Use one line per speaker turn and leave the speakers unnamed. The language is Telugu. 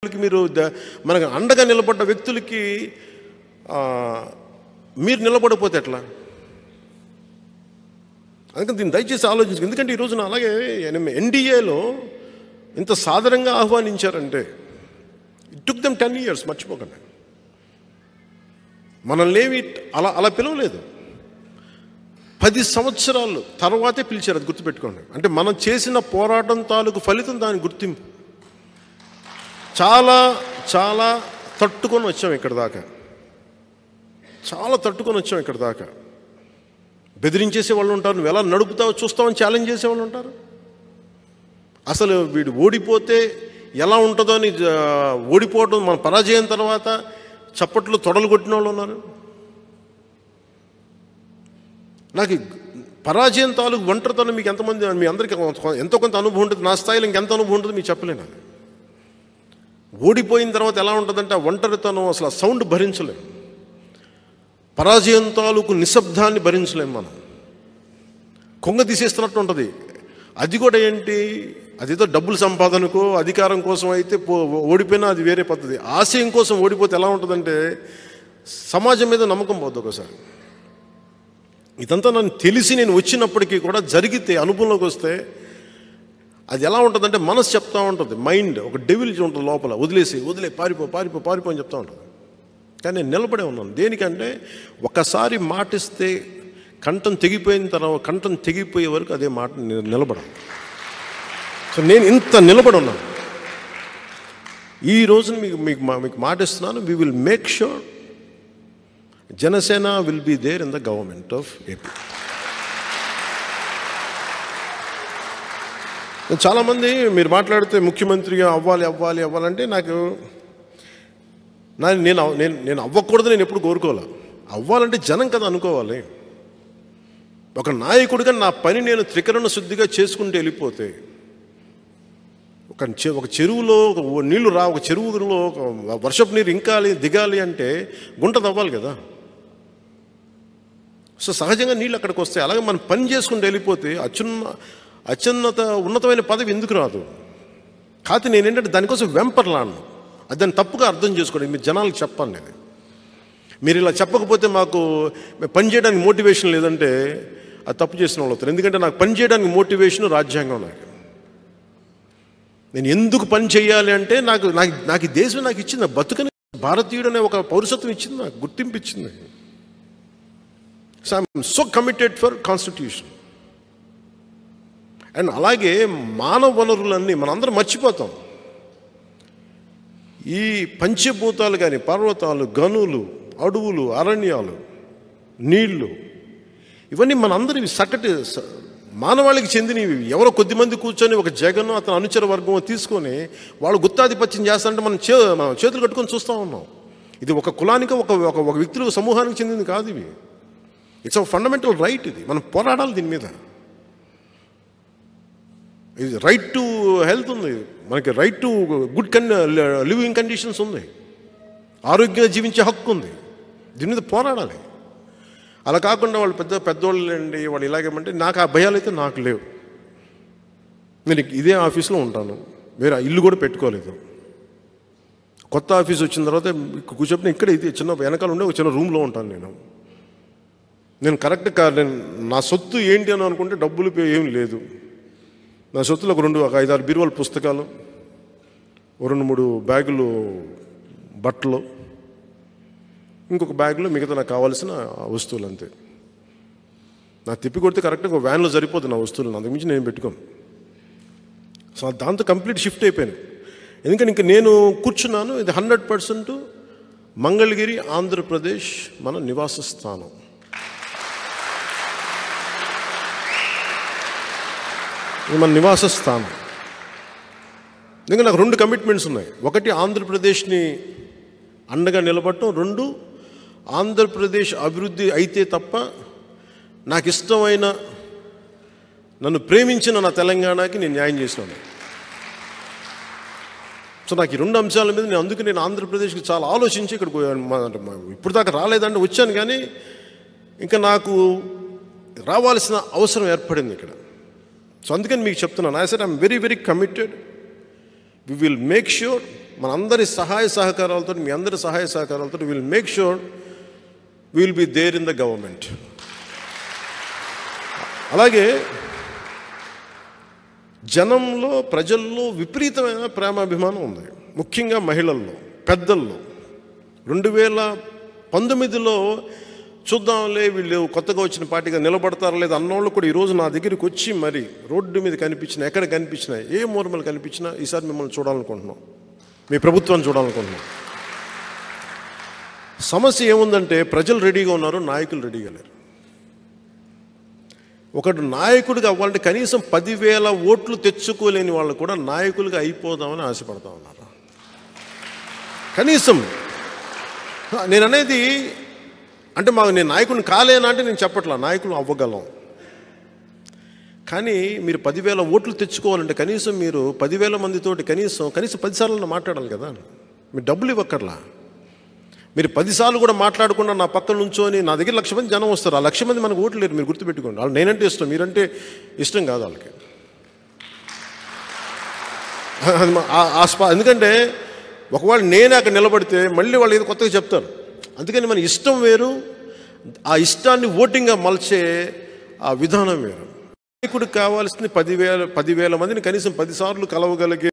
నాయకులకి మీరు ద- మనకు అండగా నిలబడ్డ వ్యక్తులకి ఆ, మీరు నిలబడకపోతే ఎట్లా అందుకని దీన్ని దయచేసి ఆలోచించు ఎందుకంటే ఈ రోజున అలాగే ఎన్డీఏలో ఇంత సాధారణంగా ఆహ్వానించారంటే it took them ten years మర్చిపోకండి మనల్ని ఏమి అలా అలా పిలవలేదు పది సంవత్సరాలు తర్వాతే పిలిచారు అది గుర్తుపెట్టుకోండి అంటే మనం చేసిన పోరాటం తాలూకు ఫలితం దాని గుర్తింపు చాలా చాలా తట్టుకొని వచ్చాం ఇక్కడ దాకా చాలా తట్టుకొని వచ్చాం ఇక్కడ దాకా బెదిరించేసే వాళ్ళు ఉంటారు నువ్వు ఎలా నడుపుతావో చూస్తావని ఛాలెంజ్ చేసే వాళ్ళు ఉంటారు అసలు వీడు ఓడిపోతే ఎలా ఉంటుందో అని ఆ, ఓడిపోవడం మన పరాజయం తర్వాత చప్పట్లు తొడలు కొట్టిన వాళ్ళు ఉన్నారు నాకు ఈ పరాజయం తాలూకు ఒంటరితనం మీకు ఎంతమంది మీ అందరికీ కొంత- ఎంతో కొంత అనుభవం ఉంటుంది నా స్థాయిలో ఇంకెంత అనుభవం ఉంటుంది మీకు చెప్పలేను అది. ఓడిపోయిన తర్వాత ఎలా ఉంటుందంటే ఆ ఒంటరితనం అసలు ఆ సౌండ్ భరించలేం పరాజయం తాలూకు నిశ్శబ్దాన్ని భరించలేం మనం కొంగ తీసేస్తున్నట్టు ఉంటుంది అది కూడా ఏంటి అదేదో డబ్బులు సంపాదనకో అధికారం కోసం అయితే పో ఓడిపోయినా అది వేరే పద్ధతి ఆశయం కోసం ఓడిపోతే ఎలా ఉంటుందంటే సమాజం మీద నమ్మకం పోతుంది ఒకసారి ఇదంతా నన్ను తెలిసి నేను వచ్చినప్పటికీ కూడా జరిగితే అనుభవంలోకి వస్తే అది ఎలా ఉంటుందంటే మనసు చెప్తా ఉంటుంది మైండ్ ఒక డెవిల్ ఉంటుంది లోపల వదిలేసి వదిలే పారిపో పారిపో పారిపో అని చెప్తా ఉంటుంది కానీ నేను నిలబడే ఉన్నాను దేనికంటే ఒకసారి మాటిస్తే కంఠం తెగిపోయిన తర్వాత కంఠం తెగిపోయే వరకు అదే మాట ని- నిలబడాలి సో నేను ఇంత నిలబడి ఉన్నాను ఈ రోజున మీకు మీకు మా- మీకు మాటిస్తున్నాను we will make sure Janasena will be there in the government of AP చాలామంది మీరు మాట్లాడితే ముఖ్యమంత్రిగా అవ్వాలి అవ్వాలి అవ్వాలంటే నాకు నా నేను అవ్- నేను నేను అవ్వకూడదు నేను ఎప్పుడు కోరుకోవాలి అవ్వాలంటే జనం కదా అనుకోవాలి ఒక నాయకుడిగా నా పని నేను త్రికరణ శుద్ధిగా చేసుకుంటూ వెళ్ళిపోతే ఒక చె- ఒక చెరువులో ఒక ఓ నీళ్లు రా ఒక చెరువులో ఒక వర్షపు నీరు ఇంకాలి దిగాలి అంటే గుంట తవ్వాలి కదా సో సహజంగా నీళ్ళు అక్కడికి వస్తాయి అలాగే మనం పని చేసుకుంటూ వెళ్ళిపోతే అత్యున్న అత్యున్నత ఉన్నతమైన పదవి ఎందుకు రాదు కాకపోతే నేను ఏంటంటే దానికోసం వెంపర్లాను అది దాన్ని తప్పుగా అర్థం చేసుకోండి మీరు జనాలకు చెప్పాలి నేను మీరు ఇలా చెప్పకపోతే మాకు మేము పని చేయడానికి మోటివేషన్ లేదంటే అది తప్పు చేసిన వాళ్ళు అవుతారు ఎందుకంటే నాకు పని చేయడానికి మోటివేషన్ రాజ్యాంగం నాకు నేను ఎందుకు పని చేయాలి అంటే నాకు నాకు నాకు ఈ దేశం నాకు ఇచ్చింది బతుకని భారతీయుడు అనే ఒక పౌరసత్వం ఇచ్చింది నాకు గుర్తింపు ఇచ్చింది so I'm so committed for constitution and అలాగే మానవ వనరులన్నీ మనందరం మర్చిపోతాం ఈ పంచభూతాలు కానీ పర్వతాలు గనులు అడవులు అరణ్యాలు నీళ్లు ఇవన్నీ మనందరివి సకటి స- మానవాళికి చెందినవి ఎవరో కొద్దిమంది కూర్చొని ఒక జగన్ అతని అనుచర వర్గం తీసుకొని వాళ్ళు గుత్తాధిపత్యం చేస్తారంటే మనం చే మనం చేతులు కట్టుకొని చూస్తూ ఉన్నాం ఇది ఒక కులానికి ఒక ఒక ఒక వ్యక్తులకు సమూహానికి చెందింది కాదు ఇవి ఇట్స్ ఒక ఫండమెంటల్ రైట్ ఇది మనం పోరాడాలి దీని మీద ఇది రైట్ టు హెల్త్ ఉంది మనకి రైట్ టు గుడ్ కన్ లివింగ్ కండిషన్స్ ఉంది ఆరోగ్యంగా జీవించే హక్కు ఉంది దీని మీద పోరాడాలి అలా కాకుండా వాళ్ళు పెద్ద పెద్దోళ్ళు అండి వాళ్ళు ఇలాగేమంటే నాకు ఆ భయాలు అయితే నాకు లేవు నేను ఇదే ఆఫీస్లో ఉంటాను వేరే ఇల్లు కూడా పెట్టుకోలేదు కొత్త ఆఫీస్ వచ్చిన తర్వాత కూర్చోబెట్టిన ఇక్కడ ఇది చిన్న వెనకాల ఉండే ఒక చిన్న రూమ్లో ఉంటాను నేను నేను కరెక్ట్ కా నేను నా సొత్తు ఏంటి అని అనుకుంటే డబ్బులు పే- ఏం లేదు నా సొత్తులో ఒక రెండు ఒక ఐదారు బీరువాల పుస్తకాలు ఓ రెండు మూడు బ్యాగులు బట్టలు ఇంకొక బ్యాగ్లో మిగతా నాకు కావాల్సిన వస్తువులు అంతే నాకు తిప్పి కొడితే కరెక్ట్గా ఒక వ్యాన్లో సరిపోతుంది నా వస్తువులు అంతకుమించి నేను పెట్టుకోను సో దాంతో కంప్లీట్ షిఫ్ట్ అయిపోయాను ఎందుకంటే ఇంక నేను కూర్చున్నాను ఇది హండ్రెడ్ పర్సెంట్ మంగళగిరి ఆంధ్రప్రదేశ్ మన నివాస స్థానం ఇది మన నివాస స్థానం ఇంకా నాకు రెండు కమిట్మెంట్స్ ఉన్నాయి ఒకటి ఆంధ్రప్రదేశ్ని అండగా నిలబడటం రెండు ఆంధ్రప్రదేశ్ అభివృద్ధి అయితే తప్ప నాకు ఇష్టమైన నన్ను ప్రేమించిన నా తెలంగాణకి నేను న్యాయం చేసినాను సో నాకు ఈ రెండు అంశాల మీద నేను అందుకే నేను ఆంధ్రప్రదేశ్కి చాలా ఆలోచించి ఇక్కడికి పోయాను. మా- అంటే మా- ఇప్పుడు దాకా రాలేదంటే వచ్చాను కానీ ఇంకా నాకు రావాల్సిన అవసరం ఏర్పడింది ఇక్కడ సో అందుకని మీకు చెప్తున్నాను I said I'm very very committed we will make sure మనందరి సహాయ సహకారాలతో మీ అందరి సహాయ సహకారాలతో will make sure will be there in the government అలాగే జనంలో ప్రజల్లో విపరీతమైన ప్రేమాభిమానం ఉంది ముఖ్యంగా మహిళల్లో పెద్దల్లో రెండు వేల పంతొమ్మిదిలో చూద్దాంలే వీళ్ళు కొత్తగా వచ్చిన పార్టీగా నిలబడతారా లేదా అన్నోళ్ళు కూడా ఈరోజు నా దగ్గరికి వచ్చి మరి రోడ్డు మీద కనిపించిన ఎక్కడ కనిపించినా ఏ మూరమలు కనిపించినా ఈసారి మిమ్మల్ని చూడాలనుకుంటున్నాం మీ ప్రభుత్వాన్ని చూడాలనుకుంటున్నాం సమస్య ఏముందంటే ప్రజలు రెడీగా ఉన్నారు నాయకులు రెడీగా లేరు ఒకడు నాయకుడిగా అవ్వాలంటే కనీసం పదివేల ఓట్లు తెచ్చుకోలేని వాళ్ళు కూడా నాయకులుగా అయిపోదామని ఆశపడతా ఉన్నారు కనీసం నేను అనేది అంటే మాకు నేను నాయకుడిని కాలేనా అంటే నేను చెప్పట్లా నాయకులు అవ్వగలం కానీ మీరు పదివేల ఓట్లు తెచ్చుకోవాలంటే కనీసం మీరు పదివేల మందితోటి కనీసం కనీసం పదిసార్లు మాట్లాడాలి కదా మీరు డబ్బులు ఇవ్వక్కర్లా మీరు పదిసార్లు కూడా మాట్లాడకుండా నా పక్కన నుంచొని నా దగ్గర లక్ష మంది జనం వస్తారు ఆ లక్ష మంది మనకు ఓట్లు లేరు మీరు గుర్తుపెట్టుకోండి వాళ్ళు నేనంటే ఇష్టం మీరంటే ఇష్టం కాదు వాళ్ళకి అది మా- ఆ- ఆ స్పా ఎందుకంటే ఒకవేళ నేనే అక్కడ నిలబడితే మళ్ళీ వాళ్ళు ఏదో కొత్తగా చెప్తారు అందుకని మన ఇష్టం వేరు ఆ ఇష్టాన్ని ఓటింగ్గా మలిచే ఆ విధానం వేరు నాయకుడికి కావాల్సింది పదివేల పదివేల మందిని కనీసం పదిసార్లు కలవగలిగే